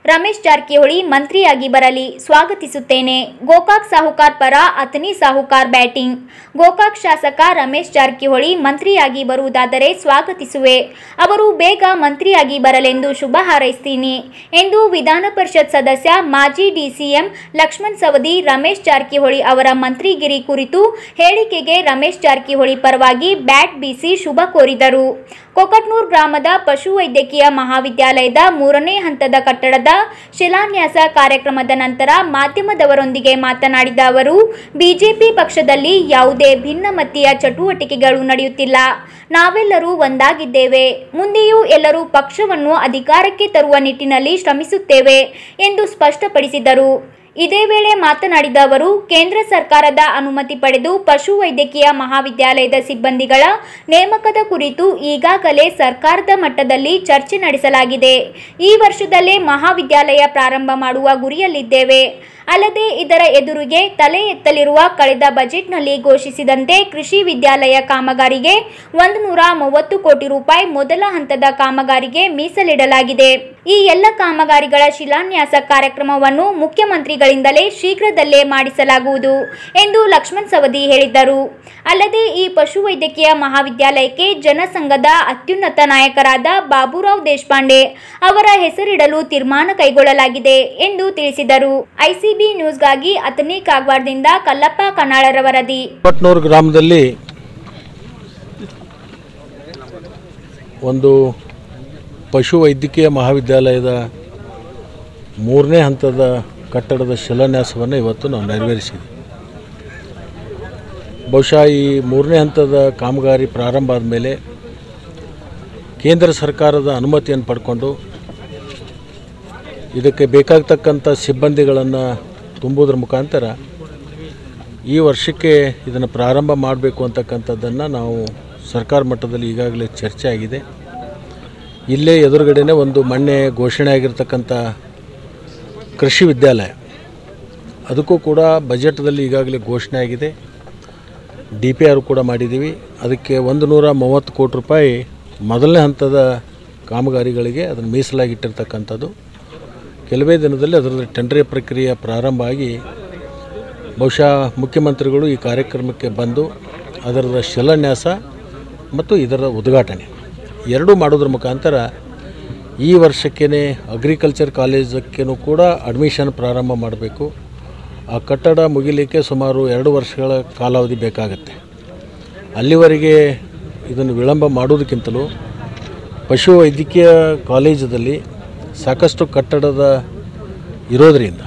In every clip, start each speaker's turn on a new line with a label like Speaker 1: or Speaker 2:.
Speaker 1: ರಮೇಶ್ ಜಾರಕಿಹೊಳಿ ಮಂತ್ರಿಯಾಗಿ ಬರಲಿ ಸ್ವಾಗತಿಸುತ್ತೇನೆ ಗೋಕಾಕ್ ಸಾಹುಕಾರ್ ಪರ ಅತನಿ ಸಾಹುಕಾರ್ ಬ್ಯಾಟಿಂಗ್ ಗೋಕಾಕ್ ಶಾಸಕ ರಮೇಶ್ ಜಾರಕಿಹೊಳಿ ಮಂತ್ರಿಯಾಗಿ ಬರುವುದಾದರೆ ಸ್ವಾಗತಿಸುವೆ ಅವರು ಬೇಗ ಮಂತ್ರಿಯಾಗಿ ಬರಲೆಂದು ಶುಭ ಹಾರೈಸ್ತೀನಿ ಎಂದು ವಿಧಾನ ಪರಿಷತ್ ಸದಸ್ಯ ಮಾಜಿ ಡಿಸಿಎಂ ಲಕ್ಷ್ಮಣ್ ಸವದಿ ರಮೇಶ್ ಜಾರಕಿಹೊಳಿ ಅವರ ಮಂತ್ರಿಗಿರಿ ಕುರಿತು ಹೇಳಿಕೆಗೆ ರಮೇಶ್ ಜಾರಕಿಹೊಳಿ ಪರವಾಗಿ ಬ್ಯಾಟ್ ಬೀಸಿ ಶುಭ ಕೋರಿದರು ಕೊಕಟ್ನೂರ್ ಗ್ರಾಮದ ಪಶುವೈದ್ಯಕೀಯ ಮಹಾವಿದ್ಯಾಲಯದ ಮೂರನೇ ಹಂತದ ಕಟ್ಟಡದ ಶಿಲಾನ್ಯಾಸ ಕಾರ್ಯಕ್ರಮದ ನಂತರ ಮಾಧ್ಯಮದವರೊಂದಿಗೆ ಮಾತನಾಡಿದ ಅವರು ಬಿಜೆಪಿ ಪಕ್ಷದಲ್ಲಿ ಯಾವುದೇ ಭಿನ್ನಮತೀಯ ಚಟುವಟಿಕೆಗಳು ನಡೆಯುತ್ತಿಲ್ಲ ನಾವೆಲ್ಲರೂ ಒಂದಾಗಿದ್ದೇವೆ ಮುಂದೆಯೂ ಎಲ್ಲರೂ ಪಕ್ಷವನ್ನು ಅಧಿಕಾರಕ್ಕೆ ತರುವ ನಿಟ್ಟಿನಲ್ಲಿ ಶ್ರಮಿಸುತ್ತೇವೆ ಎಂದು ಸ್ಪಷ್ಟಪಡಿಸಿದರು ಇದೇ ವೇಳೆ ಮಾತನಾಡಿದ ಅವರು ಕೇಂದ್ರ ಸರ್ಕಾರದ ಅನುಮತಿ ಪಡೆದು ಪಶುವೈದ್ಯಕೀಯ ಮಹಾವಿದ್ಯಾಲಯದ ಸಿಬ್ಬಂದಿಗಳ ನೇಮಕದ ಕುರಿತು ಈಗಾಗಲೇ ಸರ್ಕಾರದ ಮಟ್ಟದಲ್ಲಿ ಚರ್ಚೆ ನಡೆಸಲಾಗಿದೆ ಈ ವರ್ಷದಲ್ಲೇ ಮಹಾವಿದ್ಯಾಲಯ ಪ್ರಾರಂಭ ಮಾಡುವ ಗುರಿಯಲ್ಲಿದ್ದೇವೆ ಅಲ್ಲದೆ ಇದರ ಎದುರಿಗೆ ತಲೆ ಎತ್ತಲಿರುವ ಕಳೆದ ಬಜೆಟ್ನಲ್ಲಿ ಘೋಷಿಸಿದಂತೆ ಕೃಷಿ ವಿದ್ಯಾಲಯ ಕಾಮಗಾರಿಗೆ ಒಂದು ನೂರ ಮೂವತ್ತು ಕೋಟಿ ರೂಪಾಯಿ ಮೊದಲ ಹಂತದ ಕಾಮಗಾರಿಗೆ ಮೀಸಲಿಡಲಾಗಿದೆ ಈ ಎಲ್ಲ ಕಾಮಗಾರಿಗಳ ಶಿಲಾನ್ಯಾಸ ಕಾರ್ಯಕ್ರಮವನ್ನು ಮುಖ್ಯಮಂತ್ರಿಗಳಿಂದಲೇ ಶೀಘ್ರದಲ್ಲೇ ಮಾಡಿಸಲಾಗುವುದು ಎಂದು ಲಕ್ಷ್ಮಣ್ ಸವದಿ ಹೇಳಿದ್ದರು ಅಲ್ಲದೆ ಈ ಪಶುವೈದ್ಯಕೀಯ ಮಹಾವಿದ್ಯಾಲಯಕ್ಕೆ ಜನಸಂಘದ ಅತ್ಯುನ್ನತ ನಾಯಕರಾದ ಬಾಬುರಾವ್ ದೇಶಪಾಂಡೆ ಅವರ ಹೆಸರಿಡಲು ತೀರ್ಮಾನ ಕೈಗೊಳ್ಳಲಾಗಿದೆ ಎಂದು ತಿಳಿಸಿದರು ಐಸಿಬಿ ನ್ಯೂಸ್ಗಾಗಿ ಅತನಿ ಕಾಗವಾಡದಿಂದ ಕಲ್ಲಪ್ಪ ಕನ್ನಾಳರ ವರದಿ
Speaker 2: ಪಟ್ನೂರು ಗ್ರಾಮದಲ್ಲಿ ಒಂದು ಪಶು ವೈದ್ಯಕೀಯ ಮಹಾವಿದ್ಯಾಲಯದ ಮೂರನೇ ಹಂತದ ಕಟ್ಟಡದ ಶಿಲಾನ್ಯಾಸವನ್ನು ಇವತ್ತು ನಾವು ನೆರವೇರಿಸಿದ್ವಿ ಬಹುಶಃ ಈ ಮೂರನೇ ಹಂತದ ಕಾಮಗಾರಿ ಪ್ರಾರಂಭ ಆದಮೇಲೆ ಕೇಂದ್ರ ಸರ್ಕಾರದ ಅನುಮತಿಯನ್ನು ಪಡ್ಕೊಂಡು ಇದಕ್ಕೆ ಬೇಕಾಗ್ತಕ್ಕಂಥ ಸಿಬ್ಬಂದಿಗಳನ್ನು ತುಂಬುವುದ್ರ ಮುಖಾಂತರ ಈ ವರ್ಷಕ್ಕೆ ಇದನ್ನು ಪ್ರಾರಂಭ ಮಾಡಬೇಕು ಅಂತಕ್ಕಂಥದ್ದನ್ನು ನಾವು ಸರ್ಕಾರ ಮಟ್ಟದಲ್ಲಿ ಈಗಾಗಲೇ ಚರ್ಚೆ ಆಗಿದೆ ಇಲ್ಲೇ ಎದುರುಗಡೆನೇ ಒಂದು ಮೊನ್ನೆ ಘೋಷಣೆ ಆಗಿರ್ತಕ್ಕಂಥ ಕೃಷಿ ವಿದ್ಯಾಲಯ ಅದಕ್ಕೂ ಕೂಡ ಬಜೆಟ್ದಲ್ಲಿ ಈಗಾಗಲೇ ಘೋಷಣೆ ಆಗಿದೆ ಡಿ ಪಿ ಆರ್ ಕೂಡ ಮಾಡಿದ್ದೀವಿ ಅದಕ್ಕೆ ಒಂದು ನೂರ ಮೂವತ್ತು ಕೋಟಿ ರೂಪಾಯಿ ಮೊದಲನೇ ಹಂತದ ಕಾಮಗಾರಿಗಳಿಗೆ ಅದನ್ನು ಮೀಸಲಾಗಿಟ್ಟಿರ್ತಕ್ಕಂಥದ್ದು ಕೆಲವೇ ದಿನದಲ್ಲಿ ಅದರ ಟೆಂಡರ್ ಪ್ರಕ್ರಿಯೆ ಪ್ರಾರಂಭ ಆಗಿ ಬಹುಶಃ ಮುಖ್ಯಮಂತ್ರಿಗಳು ಈ ಕಾರ್ಯಕ್ರಮಕ್ಕೆ ಬಂದು ಅದರ ಶಿಲಾನ್ಯಾಸ ಮತ್ತು ಇದರ ಉದ್ಘಾಟನೆ ಎರಡೂ ಮಾಡೋದ್ರ ಮುಖಾಂತರ ಈ ವರ್ಷಕ್ಕೇ ಅಗ್ರಿಕಲ್ಚರ್ ಕಾಲೇಜಕ್ಕೂ ಕೂಡ ಅಡ್ಮಿಷನ್ ಪ್ರಾರಂಭ ಮಾಡಬೇಕು ಆ ಕಟ್ಟಡ ಮುಗಿಲಿಕ್ಕೆ ಸುಮಾರು ಎರಡು ವರ್ಷಗಳ ಕಾಲಾವಧಿ ಬೇಕಾಗುತ್ತೆ ಅಲ್ಲಿವರೆಗೆ ಇದನ್ನು ವಿಳಂಬ ಮಾಡೋದಕ್ಕಿಂತಲೂ ಪಶು ವೈದ್ಯಕೀಯ ಕಾಲೇಜದಲ್ಲಿ ಸಾಕಷ್ಟು ಕಟ್ಟಡದ ಇರೋದರಿಂದ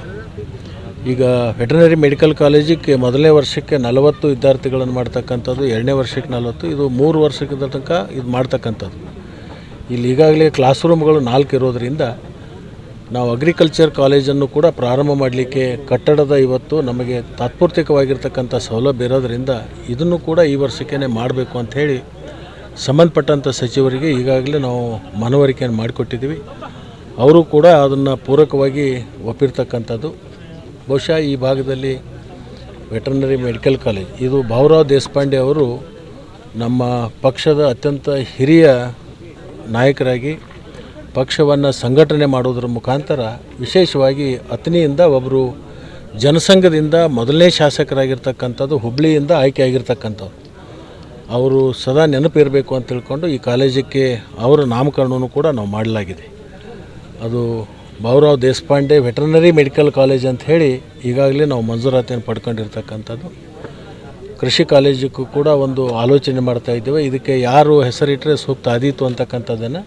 Speaker 2: ಈಗ ವೆಟರ್ನರಿ ಮೆಡಿಕಲ್ ಕಾಲೇಜಿಗೆ ಮೊದಲನೇ ವರ್ಷಕ್ಕೆ ನಲವತ್ತು ವಿದ್ಯಾರ್ಥಿಗಳನ್ನು ಮಾಡ್ತಕ್ಕಂಥದ್ದು ಎರಡನೇ ವರ್ಷಕ್ಕೆ ನಲವತ್ತು ಇದು ಮೂರು ವರ್ಷಕ್ಕೆ ತನಕ ಇದು ಮಾಡ್ತಕ್ಕಂಥದ್ದು ಇಲ್ಲಿ ಈಗಾಗಲೇ ಕ್ಲಾಸ್ ರೂಮ್ಗಳು ನಾಲ್ಕು ಇರೋದರಿಂದ ನಾವು ಅಗ್ರಿಕಲ್ಚರ್ ಕಾಲೇಜನ್ನು ಕೂಡ ಪ್ರಾರಂಭ ಮಾಡಲಿಕ್ಕೆ ಕಟ್ಟಡದ ಇವತ್ತು ನಮಗೆ ತಾತ್ಪೂರ್ತಿಕವಾಗಿರ್ತಕ್ಕಂಥ ಸೌಲಭ್ಯ ಇರೋದರಿಂದ ಇದನ್ನು ಕೂಡ ಈ ವರ್ಷಕ್ಕೇ ಮಾಡಬೇಕು ಅಂಥೇಳಿ ಸಂಬಂಧಪಟ್ಟಂಥ ಸಚಿವರಿಗೆ ಈಗಾಗಲೇ ನಾವು ಮನವರಿಕೆಯನ್ನು ಮಾಡಿಕೊಟ್ಟಿದ್ದೀವಿ ಅವರು ಕೂಡ ಅದನ್ನು ಪೂರಕವಾಗಿ ಒಪ್ಪಿರ್ತಕ್ಕಂಥದ್ದು ಬಹುಶಃ ಈ ಭಾಗದಲ್ಲಿ ವೆಟರ್ನರಿ ಮೆಡಿಕಲ್ ಕಾಲೇಜ್ ಇದು ಭಾವರಾವ್ ದೇಶಪಾಂಡೆ ಅವರು ನಮ್ಮ ಪಕ್ಷದ ಅತ್ಯಂತ ಹಿರಿಯ ನಾಯಕರಾಗಿ ಪಕ್ಷವನ್ನು ಸಂಘಟನೆ ಮಾಡೋದ್ರ ಮುಖಾಂತರ ವಿಶೇಷವಾಗಿ ಅತನಿಯಿಂದ ಒಬ್ಬರು ಜನಸಂಘದಿಂದ ಮೊದಲನೇ ಶಾಸಕರಾಗಿರ್ತಕ್ಕಂಥದ್ದು ಹುಬ್ಳಿಯಿಂದ ಆಯ್ಕೆಯಾಗಿರ್ತಕ್ಕಂಥವ್ರು ಅವರು ಸದಾ ನೆನಪಿರಬೇಕು ಅಂತ ತಿಳ್ಕೊಂಡು ಈ ಕಾಲೇಜಕ್ಕೆ ಅವರ ನಾಮಕರಣವನ್ನು ಕೂಡ ನಾವು ಮಾಡಲಾಗಿದೆ ಅದು Bhavarao Deshpande veterinary medical college ಅಂತ ಹೇಳಿ ಈಗಾಗಲೇ ನಾವು ಮಂಜೂರಾತಿಯನ್ನು ಪಡ್ಕೊಂಡಿರ್ತಕ್ಕಂಥದ್ದು ಕೃಷಿ ಕಾಲೇಜಕ್ಕೂ ಕೂಡ ಒಂದು ಆಲೋಚನೆ ಮಾಡ್ತಾ ಇದ್ದೇವೆ ಇದಕ್ಕೆ ಯಾರು ಹೆಸರಿಟ್ಟರೆ ಸೂಕ್ತ ಆದೀತು ಅಂತಕ್ಕಂಥದ್ದನ್ನು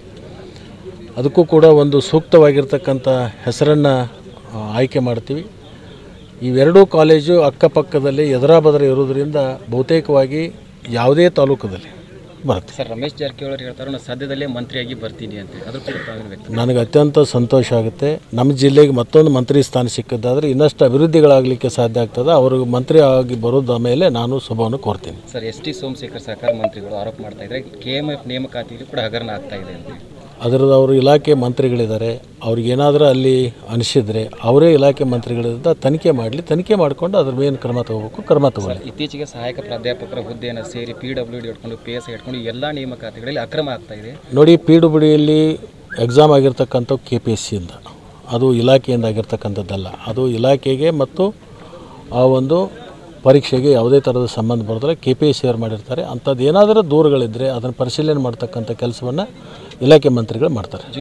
Speaker 2: ಅದಕ್ಕೂ ಕೂಡ ಒಂದು ಸೂಕ್ತವಾಗಿರ್ತಕ್ಕಂಥ ಹೆಸರನ್ನು ಆ, ಆಯ್ಕೆ ಮಾಡ್ತೀವಿ ಇವೆರಡೂ ಕಾಲೇಜು ಅಕ್ಕಪಕ್ಕದಲ್ಲಿ ಎದುರಾ ಬದರ ಇರೋದರಿಂದ ಬಹುತೇಕವಾಗಿ ಯಾವುದೇ ತಾಲೂಕದಲ್ಲಿ ಬರುತ್ತೆ
Speaker 3: ಸರ್ ರಮೇಶ್ ಜಾರಕಿಹೊಳಿ ಹೇಳ್ತಾರೆ ನಾನು ಸದ್ಯದಲ್ಲೇ ಮಂತ್ರಿಯಾಗಿ ಬರ್ತೀನಿ ಅಂತ ಅದ್ರ ಕೂಡ ತಾವೇನು ವ್ಯಕ್ತ
Speaker 2: ನನಗೆ ಅತ್ಯಂತ ಸಂತೋಷ ಆಗುತ್ತೆ ನಮ್ಮ ಜಿಲ್ಲೆಗೆ ಮತ್ತೊಂದು ಮಂತ್ರಿ ಸ್ಥಾನ ಸಿಕ್ಕಿದ್ದಾದರೆ ಇನ್ನಷ್ಟು ಅಭಿವೃದ್ಧಿಗಳಾಗಲಿಕ್ಕೆ ಸಾಧ್ಯ ಆಗ್ತದೆ ಅವರು ಮಂತ್ರಿ ಆಗಿ ಬರೋದ ಮೇಲೆ ನಾನು ಶುಭವನ್ನು ಕೋರ್ತೀನಿ
Speaker 3: ಸರ್ ಎಸ್ ಟಿ ಸೋಮಶೇಖರ್ ಸಹಕಾರ ಮಂತ್ರಿಗಳು ಆರೋಪ ಮಾಡ್ತಾ ಇದ್ದಾರೆ ಕೆ ಎಮ್ ಎಫ್ ನೇಮಕಾತಿಯಲ್ಲಿ ಕೂಡ ಹಗರಣ ಆಗ್ತಾ ಇದೆ ಅಂತ
Speaker 2: ಅದರದ್ದು ಅವರು ಇಲಾಖೆ ಮಂತ್ರಿಗಳಿದ್ದಾರೆ ಅವ್ರಿಗೇನಾದರೂ ಅಲ್ಲಿ ಅನಿಸಿದರೆ ಅವರೇ ಇಲಾಖೆ ಮಂತ್ರಿಗಳಿಂದ ತನಿಖೆ ಮಾಡಲಿ ತನಿಖೆ ಮಾಡಿಕೊಂಡು ಅದ್ರ ಮೇಲೆ ಕ್ರಮ ತಗೋಬೇಕು ಕ್ರಮ ತಗೊಳ್ಳಿ
Speaker 3: ಇತ್ತೀಚೆಗೆ ಸಹಾಯಕ ಪ್ರಾಧ್ಯಾಪಕರ ಹುದ್ದೆಯನ್ನು ಸೇರಿ ಪಿ ಡಬ್ಲ್ಯೂ ಡಿ ಹಿಡ್ಕೊಂಡು ಪಿ ಎಸ್ ಹಿಡ್ಕೊಂಡು ಎಲ್ಲ ನೇಮಕಾತಿಗಳಲ್ಲಿ ಅಕ್ರಮ ಆಗ್ತಾ ಇದೆ
Speaker 2: ನೋಡಿ ಪಿ ಡಬ್ಲ್ಯೂ ಡಿಯಲ್ಲಿ ಎಕ್ಸಾಮ್ ಆಗಿರ್ತಕ್ಕಂಥ ಕೆ ಪಿ ಎಸ್ ಸಿಯಿಂದ ಅದು ಇಲಾಖೆಯಿಂದ ಆಗಿರ್ತಕ್ಕಂಥದ್ದಲ್ಲ ಅದು ಇಲಾಖೆಗೆ ಮತ್ತು ಆ ಒಂದು ಪರೀಕ್ಷೆಗೆ ಯಾವುದೇ ಥರದ ಸಂಬಂಧ ಬರೋದಿಲ್ಲ ಕೆ ಪಿ ಎಸ್ ಆರ್ ಮಾಡಿರ್ತಾರೆ ಅಂಥದ್ದು ಏನಾದರೂ ದೂರುಗಳಿದ್ದರೆ ಅದನ್ನು ಪರಿಶೀಲನೆ ಮಾಡ್ತಕ್ಕಂಥ ಕೆಲಸವನ್ನು ಇಲಾಖೆ ಮಂತ್ರಿಗಳು ಮಾಡ್ತಾರೆ